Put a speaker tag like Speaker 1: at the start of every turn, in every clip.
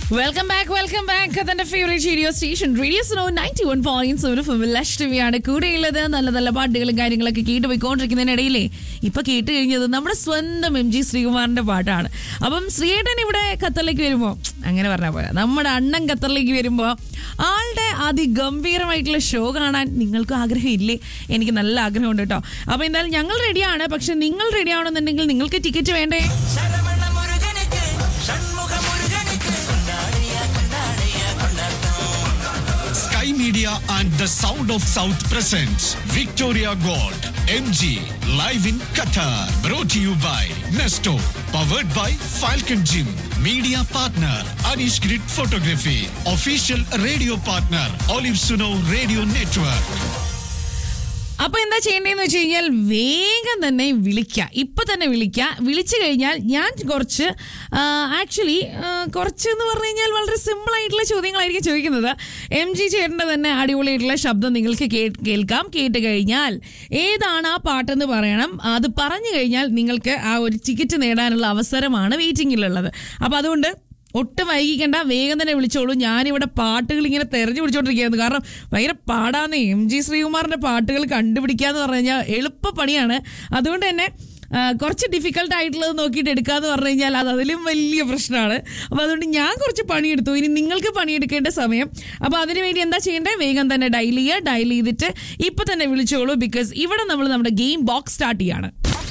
Speaker 1: Welcome back welcome back അതെന്റെ favourite radio station radio Suno ninety one point ഒരു ഫിമിൽ അഷ്ടമിയാണ് കൂടെയുള്ളത് നല്ല നല്ല പാട്ടുകളും കാര്യങ്ങളൊക്കെ കേട്ട് പോയിക്കൊണ്ടിരിക്കുന്നതിനിടയിലേ ഇപ്പൊ കേട്ട് കഴിഞ്ഞത് നമ്മുടെ സ്വന്തം എം ജി ശ്രീകുമാറിന്റെ പാട്ടാണ് അപ്പം ശ്രീയേട്ടൻ ഇവിടെ ഖത്തറിലേക്ക് വരുമ്പോ അങ്ങനെ പറഞ്ഞാൽ പോരാ നമ്മുടെ അണ്ണൻ ഖത്തറിലേക്ക് വരുമ്പോ ആളുടെ അതിഗംഭീരമായിട്ടുള്ള ഷോ കാണാൻ നിങ്ങൾക്ക് ആഗ്രഹമില്ലേ എനിക്ക് നല്ല ആഗ്രഹമുണ്ട് കേട്ടോ അപ്പൊ എന്തായാലും ഞങ്ങൾ റെഡിയാണ് പക്ഷെ നിങ്ങൾ റെഡി ആവണമെന്നുണ്ടെങ്കിൽ നിങ്ങൾക്ക് ടിക്കറ്റ് വേണ്ടേ
Speaker 2: ശരവണ മുരുകനുക്ക് ഷൺമുഖ മുരുകനുക്ക് കൊണ്ടാടിയ കൊണ്ടാടിയ കൊണ്ടാട്ടം
Speaker 3: Sky Media and the Sound of South presents Victoria Gold MG live in Qatar. Brought to you by Nesto. Powered by Falcon Gym. Media partner Anish Grid Photography. Official radio partner Olive Suno Radio Network.
Speaker 1: അപ്പൊ എന്താ ചെയ്യേണ്ടതെന്ന് വെച്ച് കഴിഞ്ഞാൽ വേഗം തന്നെ വിളിക്കുക ഇപ്പൊ തന്നെ വിളിക്കുക വിളിച്ചു കഴിഞ്ഞാൽ ഞാൻ കുറച്ച് ആക്ച്വലി കുറച്ച് എന്ന് പറഞ്ഞു കഴിഞ്ഞാൽ വളരെ സിമ്പിൾ ആയിട്ടുള്ള ചോദ്യങ്ങളായിരിക്കും ചോദിക്കുന്നത് എം ജി ചേട്ടൻ്റെ തന്നെ അടിപൊളിയായിട്ടുള്ള ശബ്ദം നിങ്ങൾക്ക് കേ- കേൾക്കാം കേട്ട് കഴിഞ്ഞാൽ ഏതാണ് ആ പാട്ടെന്ന് പറയണം അത് പറഞ്ഞു കഴിഞ്ഞാൽ നിങ്ങൾക്ക് ആ ഒരു ടിക്കറ്റ് നേടാനുള്ള അവസരമാണ് വെയിറ്റിംഗിലുള്ളത് അപ്പൊ അതുകൊണ്ട് ഒട്ടും വൈകിക്കണ്ട വേഗം തന്നെ വിളിച്ചോളൂ ഞാനിവിടെ പാട്ടുകൾ ഇങ്ങനെ തെരഞ്ഞു പിടിച്ചോണ്ടിരിക്കുകയായിരുന്നു കാരണം ഭയങ്കര പാടാന്ന് എം ജി ശ്രീകുമാറിന്റെ പാട്ടുകൾ കണ്ടുപിടിക്കാന്ന് പറഞ്ഞു കഴിഞ്ഞാൽ എളുപ്പ പണിയാണ് അതുകൊണ്ട് തന്നെ ആ, കുറച്ച് ഡിഫിക്കൽട്ട് ആയിട്ടുള്ളത് നോക്കിയിട്ട് എടുക്കാന്ന് പറഞ്ഞു കഴിഞ്ഞാൽ അത് അതിലും വലിയ പ്രശ്നമാണ് അപ്പോൾ അതുകൊണ്ട് ഞാൻ കുറച്ച് പണിയെടുത്തു ഇനി നിങ്ങൾക്ക് പണിയെടുക്കേണ്ട സമയം അപ്പോൾ അതിനു വേണ്ടി എന്താ ചെയ്യേണ്ടത് വേഗം തന്നെ ഡയൽ ചെയ്യുക ഡയൽ ചെയ്തിട്ട് ഇപ്പൊ തന്നെ വിളിച്ചോളൂ ബിക്കോസ് ഇവിടെ നമ്മൾ നമ്മുടെ ഗെയിം ബോക്സ് സ്റ്റാർട്ട് ചെയ്യാണ്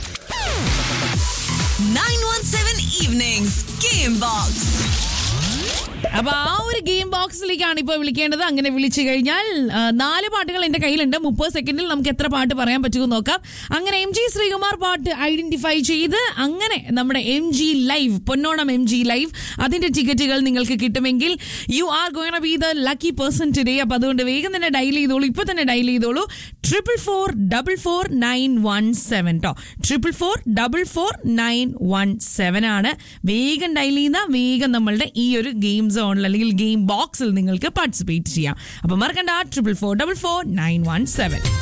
Speaker 4: 917 Evenings Game Box.
Speaker 1: അപ്പൊ ആ ഒരു ഗെയിം ബോക്സിലേക്കാണ് ഇപ്പോൾ വിളിക്കേണ്ടത് അങ്ങനെ വിളിച്ചു കഴിഞ്ഞാൽ ആ, നാല് പാട്ടുകൾ എന്റെ കയ്യിലുണ്ട് മുപ്പത് സെക്കൻഡിൽ നമുക്ക് എത്ര പാട്ട് പറയാൻ പറ്റുമെന്ന് നോക്കാം അങ്ങനെ എം ജി ശ്രീകുമാർ പാട്ട് ഐഡന്റിഫൈ ചെയ്ത് അങ്ങനെ നമ്മുടെ M G live Ponnonam M G live അതിന്റെ ടിക്കറ്റുകൾ നിങ്ങൾക്ക് കിട്ടുമെങ്കിൽ you are going be the lucky person today അപ്പൊ അതുകൊണ്ട് വേഗം തന്നെ ഡയൽ ചെയ്തോളൂ ഇപ്പൊ തന്നെ ഡയൽ ചെയ്തോളൂ triple four double four nine one seven കേട്ടോ triple four double four nine one seven ആണ് വേഗം ഡയൽ ചെയ്യുന്ന വേഗം നമ്മളുടെ ഈ ഒരു ഗെയിം സോണിൽ അല്ലെങ്കിൽ ഗെയിം ബോക്സിൽ നിങ്ങൾക്ക് പാർട്ടിസിപ്പേറ്റ് ചെയ്യാം അപ്പൊ മറക്കണ്ട triple four double four nine one seven